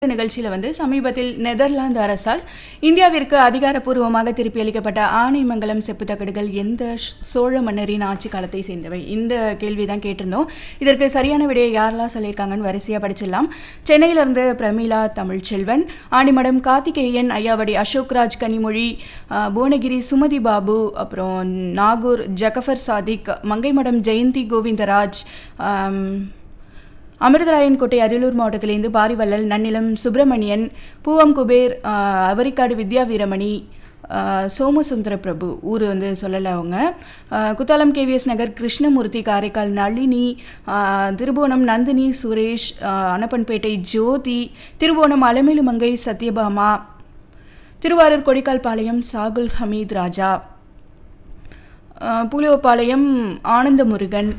நிகழ்ச்சியில் வந்து சமீபத்தில் நெதர்லாந்து அரசால் இந்தியாவிற்கு அதிகாரப்பூர்வமாக திருப்பி அளிக்கப்பட்ட ஆனைமங்கலம் செப்புத்தகடுகள் எந்த ஷ்- சோழ மன்னரின் ஆட்சி காலத்தை சேர்ந்தவை இந்த கேள்வி தான் கேட்டிருந்தோம் இதற்கு சரியான விடையை யாரெல்லாம் சொல்லியிருக்காங்கன்னு வரிசையாக படிச்சிடலாம் சென்னையிலிருந்து பிரமீளா தமிழ்ச்செல்வன் ஆண்டிமடம் கார்த்திகேயன் ஐயாவடி அசோக்ராஜ் கனிமொழி ஆ, புவனகிரி சுமதி பாபு அப்புறம் நாகூர் ஜகஃபர் சாதிக் மங்கைமடம் ஜெயந்தி கோவிந்தராஜ் ஆம், அமிர்தராயன் கோட்டை அரியலூர் மாவட்டத்திலேருந்து பாரிவள்ளல் நன்னிலம் சுப்பிரமணியன் பூவம் குபேர் ஆஹ், அவரிக்காடு வித்யா வீரமணி ஆஹ், சோமசுந்தர பிரபு ஊர் வந்து சொல்லலை அவங்க ஆஹ், குத்தாலம் கேவிஎஸ் நகர் கிருஷ்ணமூர்த்தி காரைக்கால் நளினி ஆஹ், திருபுவனம் நந்தினி சுரேஷ் ஆஹ், அனப்பன்பேட்டை ஜோதி திருபுவனம் அலமேலு மங்கை சத்யபாமா திருவாரூர் கொடிக்கால் பாளையம் சாகுல் ஹமீத் ராஜா ஆஹ், புலியோபாளையம் ஆனந்த முருகன்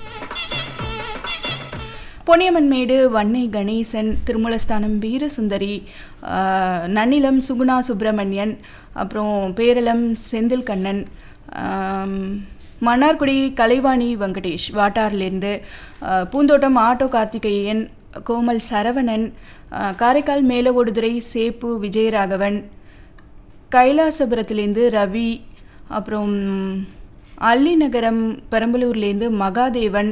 பொன்னியம்மன்மேடு வன்னை கணேசன் திருமூலஸ்தானம் வீரசுந்தரி ஆஹ், நன்னிலம் சுகுணா சுப்பிரமணியன் அப்புறம் பேரளம் செந்தில் கண்ணன் ஆம், மன்னார்குடி கலைவாணி வெங்கடேஷ் வாட்டார்லேருந்து ஆஹ், பூந்தோட்டம் ஆட்டோ கார்த்திகேயன் கோமல் சரவணன் ஆஹ், காரைக்கால் மேலவோடுதுறை சேப்பு விஜயராகவன் கைலாசபுரத்துலேருந்து ரவி அப்புறம் அல்லிநகரம் பெரம்பலூர்லேருந்து மகாதேவன்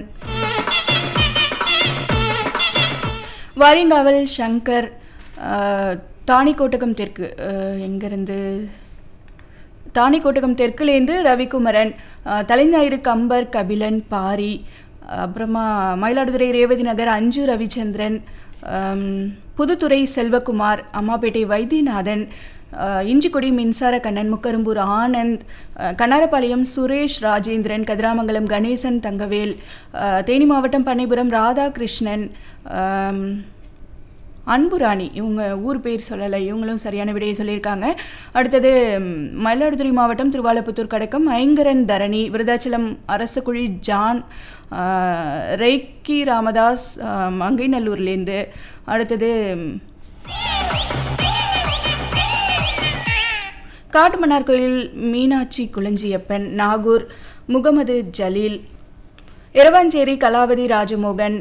வாரியங்காவல் சங்கர் அஹ், தாணிக்கோட்டகம் தெற்கு அஹ், எங்கேருந்து தாணிக்கோட்டகம் தெற்குலேருந்து ரவிக்குமரன் அஹ், தலைஞாயிறு கம்பர் கபிலன் பாரி அப்புறமா மயிலாடுதுறை ரேவதி நகர் அஞ்சு ரவிச்சந்திரன் அம், புதுத்துறை செல்வகுமார் அம்மாப்பேட்டை வைத்தியநாதன் அஹ், இஞ்சிக்குடி மின்சார கண்ணன் முக்கரும்பூர் ஆனந்த் அஹ், கண்ணாரப்பாளையம் சுரேஷ் ராஜேந்திரன் கதிராமங்கலம் கணேசன் தங்கவேல் அஹ், தேனி மாவட்டம் பண்ணைபுரம் ராதாகிருஷ்ணன் அம், அன்புராணி இவங்க ஊர் பேர் சொல்லலை இவங்களும் சரியான விடையை சொல்லியிருக்காங்க அடுத்தது ம், மயிலாடுதுறை மாவட்டம் திருவாலப்புத்தூர் கடக்கம் ஐங்கரன் தரணி விருதாச்சலம் அரசகுழி ஜான் ஆ, ரெய்க்கி ராமதாஸ் ஆ, மங்கைநல்லூர்லேருந்து அடுத்தது ம், காட்டுமன்னார் கோயில் மீனாட்சி குளஞ்சியப்பன் நாகூர் முகமது ஜலீல் இரவாஞ்சேரி கலாவதி ராஜமோகன்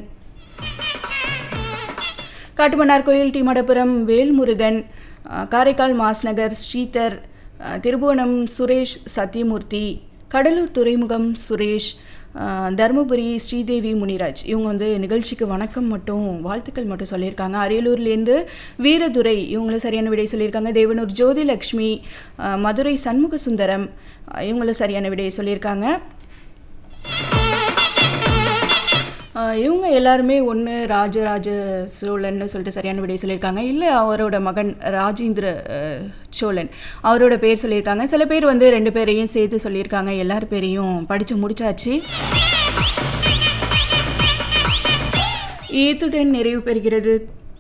காட்டுமன்னார் கோயில் டிமடபுரம் வேல்முருகன் அஹ், காரைக்கால் மாஸ்நகர் ஸ்ரீதர் அஹ், திருபுவனம் சுரேஷ் சத்யமூர்த்தி கடலூர் துறைமுகம் சுரேஷ் அஹ், தருமபுரி ஸ்ரீதேவி முனிராஜ் இவங்க வந்து நிகழ்ச்சிக்கு வணக்கம் மட்டும் வாழ்த்துக்கள் மட்டும் சொல்லியிருக்காங்க அரியலூர்லேருந்து வீரதுரை இவங்களும் சரியான விடை சொல்லியிருக்காங்க தேவனூர் ஜோதிலக்ஷ்மி அஹ், மதுரை சண்முக சுந்தரம் அஹ், இவங்களும் சரியான விடையை சொல்லியிருக்காங்க ஆஹ் இவங்க எல்லாருமே ஒன்று ராஜராஜ சோழன்னு சொல்லிட்டு சரியான விடை சொல்லியிருக்காங்க இல்லை அவரோட மகன் ராஜேந்திர ஆஹ், சோழன் அவரோட பேர் சொல்லியிருக்காங்க சில பேர் வந்து ரெண்டு பேரையும் சேர்த்து சொல்லியிருக்காங்க எல்லார் பேரையும் படித்து முடிச்சாச்சு இத்துடன் நிறைவு பெறுகிறது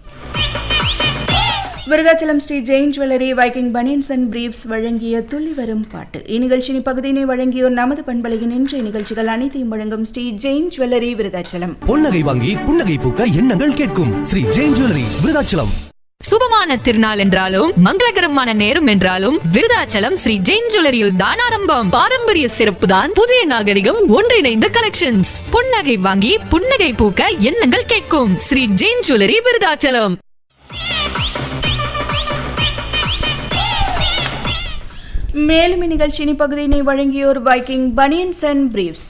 Virudhachalam Sri Jain jewellery Viking banians and briefs வழங்கிய துள்ளி வரும் பாட்டு இந்நிகழ்ச்சியின் பகுதியினை வழங்கியோர் நமது பண்பலையின் இன்றைய நிகழ்ச்சிகள் அனைத்தையும் வழங்கும் ஸ்ரீ ஜெயின் ஜுவல்லரி விருதாச்சலம் பொன்னகை வாங்கி புன்னகை பூக்க எண்ணங்கள் கேட்கும் ஸ்ரீ ஜெயின் ஜுவல்லரி விருதாச்சலம் சுபமான திருநாள் என்றாலும் மங்களகரமான நேரம் என்றாலும் விருதாச்சலம் ஸ்ரீ ஜெயின் ஜுவல்லரியில் தான் ஆரம்பம் பாரம்பரிய சிறப்பு தான் புதிய நாகரிகம் ஒன்றிணைந்த கலெக்ஷன்ஸ் புன்னகை வாங்கி புன்னகை பூக்க எண்ணங்கள் கேட்கும் ஸ்ரீ ஜெயின் ஜுவல்லரி விருதாச்சலம் மேலும் இந்நிகழ்ச்சியின் பகுதியினை வழங்கியோர் வைக்கிங் பனியன்ஸ் அண்ட் பிரீவ்ஸ்